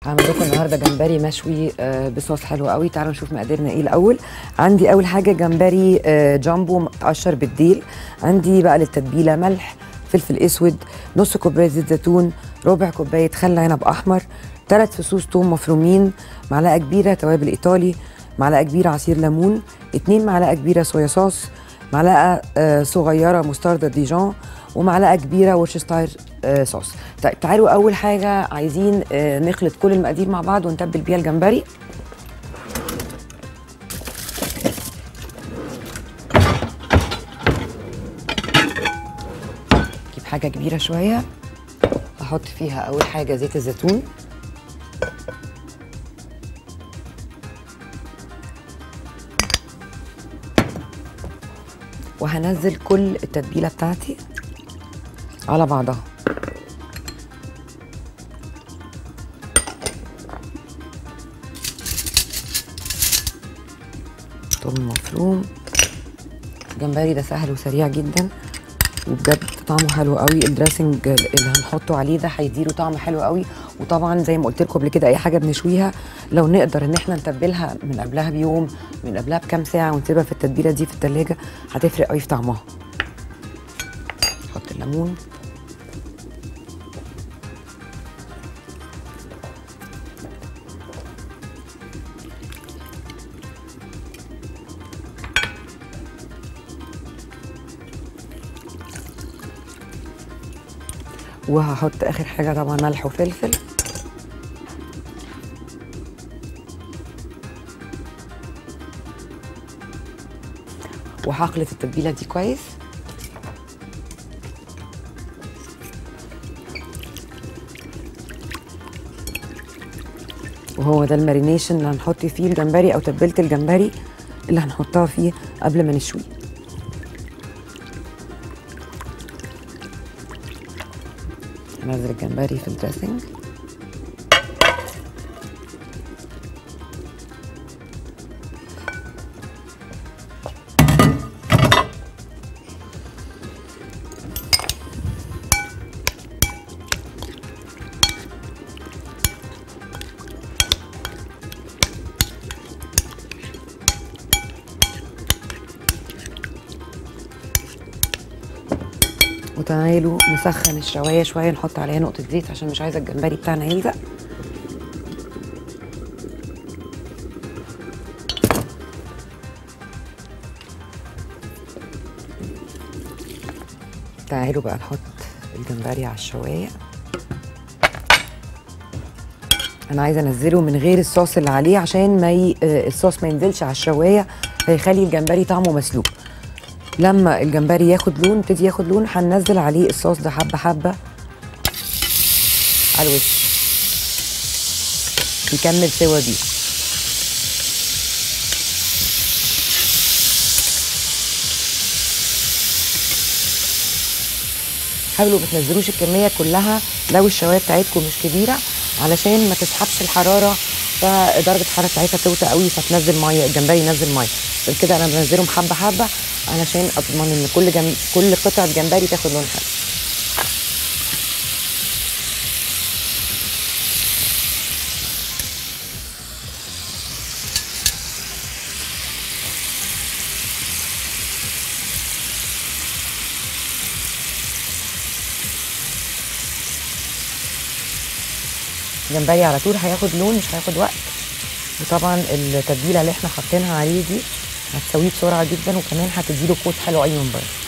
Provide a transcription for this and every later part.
هعمل لكم النهارده جمبري مشوي آه، بصوص حلو قوي تعالوا نشوف مقاديرنا ايه الاول عندي اول حاجه جمبري آه، جامبو متقشر بالديل عندي بقى للتتبيله ملح فلفل اسود نص كوبايه زيت زيتون ربع كوبايه خل عنب احمر ثلاث فصوص ثوم مفرومين معلقه كبيره توابل ايطالي معلقه كبيره عصير ليمون اتنين معلقه كبيره صويا صوص معلقه آه، صغيره مستردة ديجون ومعلقه كبيره ورشستاير آه، صوص طيب تعالوا اول حاجه عايزين آه، نخلط كل المقادير مع بعض ونتبل بيها الجمبري نجيب حاجه كبيره شويه احط فيها اول حاجه زيت الزيتون وهنزل كل التتبيله بتاعتي على بعضها ثوم مفروم الجمبري ده سهل وسريع جدا وبجد طعمه حلو قوي الدريسنج اللي هنحطه عليه ده هيديله طعم حلو قوي وطبعا زي ما قلت لكم قبل كده اي حاجه بنشويها لو نقدر ان احنا نتبلها من قبلها بيوم من قبلها بكام ساعه ونسيبها في التتبيله دي في التلاجة هتفرق قوي في طعمها نحط الليمون وهحط اخر حاجه طبعا ملح وفلفل وهخلط التتبيله دي كويس وهو ده المارينيشن اللي هنحط فيه الجمبري او تتبيله الجمبري اللي هنحطها فيه قبل ما نشويه ننزل الجمبري في الدريسنج وتعالوا نسخن الشوايه شويه نحط عليها نقطه زيت عشان مش عايزه الجمبري بتاعنا يلزق تعالوا بقى نحط الجمبري على الشوايه انا عايزه انزله من غير الصوص اللي عليه عشان ما ي... آه، الصوص ما ينزلش على الشوايه فيخلي الجمبري طعمه مسلوق لما الجمبري ياخد لون يبتدي ياخد لون هننزل عليه الصوص ده حبه حبه على الوش يكمل سوا دي حاولوا ما تنزلوش الكميه كلها لو الشوايه بتاعتكم مش كبيره علشان ما تسحبش الحراره فدرجه الحراره بتاعتها توطى قوي فتنزل ميه الجمبري ينزل ميه عشان كده انا بنزلهم حبه حبه علشان اضمن ان كل جم... كل قطعه جمبري تاخد لون حلو الجمبري على طول هياخد لون مش هياخد وقت وطبعا التتبيله اللي احنا حاطينها عليه دي هتسويه بسرعه جدا وكمان هتديله كوت حلو قوي من بره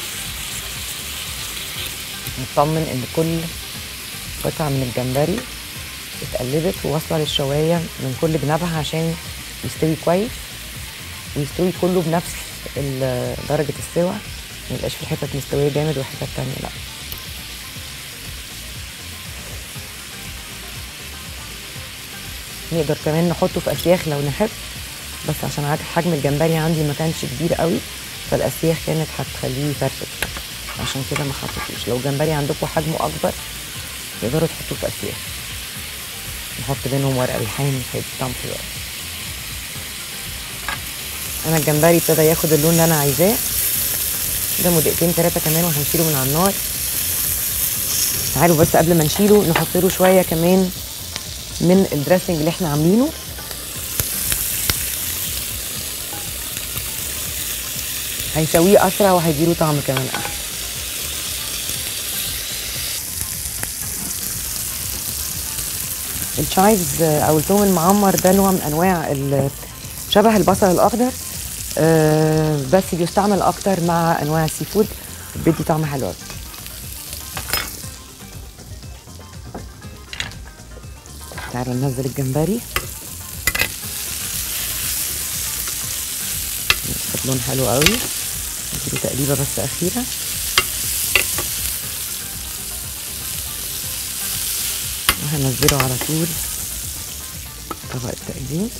نطمن ان كل قطعه من الجمبري اتقلبت وواصله للشوايه من كل جنابها عشان يستوي كويس ويستوي كله بنفس ال- درجه السوا ما يبقاش في حتت مستويه جامد وحتت تانية لا نقدر كمان نحطه في اسياخ لو نحب بس عشان عاد حجم الجمبري عندي ما كانش كبير قوي فالاسياخ كانت هتخليه يفرفت عشان كده ما حطيتوش لو الجمبري عندكم حجمه اكبر تقدروا تحطوه في اسياخ نحط بينهم ورق ريحان هيدي طعم حلو قوي. انا الجمبري ابتدى ياخد اللون اللي انا عايزاه قدامه دقيقتين ثلاثه كمان وهنشيله من على النار تعالوا بس قبل ما نشيله نحط له شويه كمان من الدريسنج اللي احنا عاملينه هيسويه اسرع وهيديله طعم كمان احلى الشايفز او الثوم المعمر ده نوع من انواع ال- شبه البصل الاخضر آه، بس بيستعمل اكتر مع انواع السي فود بيدي طعم حلو أوي. تعالوا ننزل الجمبري ياخد لون حلو قوي نديله تقليبه بس اخيره وهنزله على طول طبق التقديم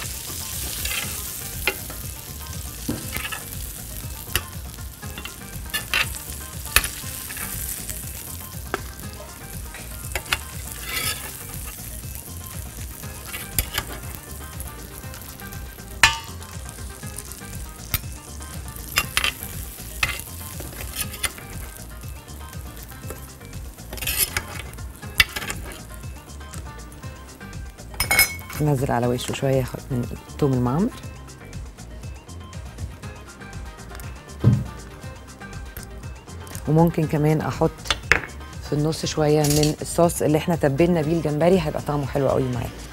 ننزل على وشه شويه خ- من الثوم المعمر وممكن كمان احط في النص شويه من الصوص اللي احنا تبلنا بيه الجمبري هيبقى طعمه حلو قوي معاه